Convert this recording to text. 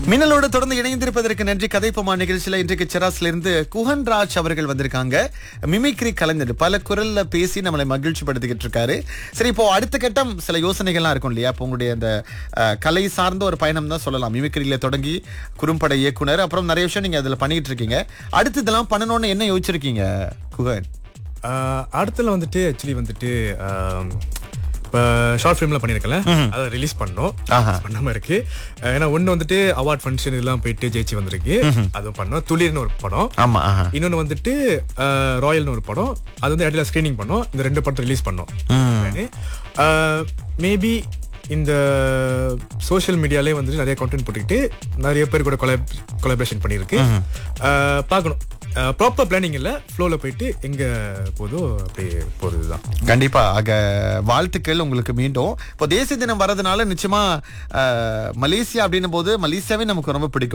மின்னலோடு தொடர்ந்து இணைந்திருப்பதற்கு நன்றி கதைப்பமா நிகழ்ச்சியில இன்றைக்கு செராஸ்ல இருந்து குஹன் ராஜ் அவர்கள் வந்திருக்காங்க மிமிக்ரி கலைஞர் பல குரல்ல பேசி நம்மளை மகிழ்ச்சி படுத்திக்கிட்டு இருக்காரு சரி இப்போ அடுத்த கட்டம் சில யோசனைகள்லாம் இருக்கும் இல்லையா இப்போ உங்களுடைய அந்த அஹ், கலை சார்ந்த ஒரு பயணம் தான் சொல்லலாம் மிமிக்ரியில தொடங்கி குறும்பட இயக்குனர் அப்புறம் நிறைய விஷயம் நீங்க அதுல பண்ணிட்டு இருக்கீங்க அடுத்து இதெல்லாம் பண்ணணும்னு என்ன யோசிச்சிருக்கீங்க குஹன் ஆஹ் அடுத்துல வந்துட்டு ஆக்சுவலி வந்துட்டு ஆம், இப்போ ஷார்ட் ஃபிலிம்ல பண்ணியிருக்கல அதை ரிலீஸ் பண்ணோம் ஆஹா. பண்ணாம இருக்கு அஹ் ஏன்னா ஒண்ணு வந்துட்டு அவார்ட் ஃபங்க்ஷன் இதெல்லாம் போயிட்டு ஜெயிச்சு வந்திருக்கு அதுவும் பண்ணோம் துளிர்னு ஒரு படம் ஆமா ஆஹா. இன்னொன்னு வந்துட்டு அஹ், ராயல்னு ஒரு படம் அது வந்து இடையில ஸ்கிரீனிங் பண்ணோம் இந்த ரெண்டு படத்தை ரிலீஸ் பண்ணோம் மேபி இந்த சோஷியல் மீடியாலே வந்துட்டு நிறைய கண்டென்ட் போட்டுக்கிட்டு நிறைய பேர் கூட கொலாப் கொலாபரேஷன் பண்ணியிருக்கு அஹ், பார்க்கணும் ப்ராப்பர் பிளானிங் இல்ல ஃப்ளோல போயிட்டு எங்க போதோ அப்படியே போறதுதான் கண்டிப்பா ஆக வாழ்த்துக்கள் உங்களுக்கு மீண்டும் இப்போ தேசிய தினம் வரதுனால நிச்சயமா அஹ், மலேசியா அப்படின்னும் போது மலேசியாவே நமக்கு ரொம்ப பிடிக்கும்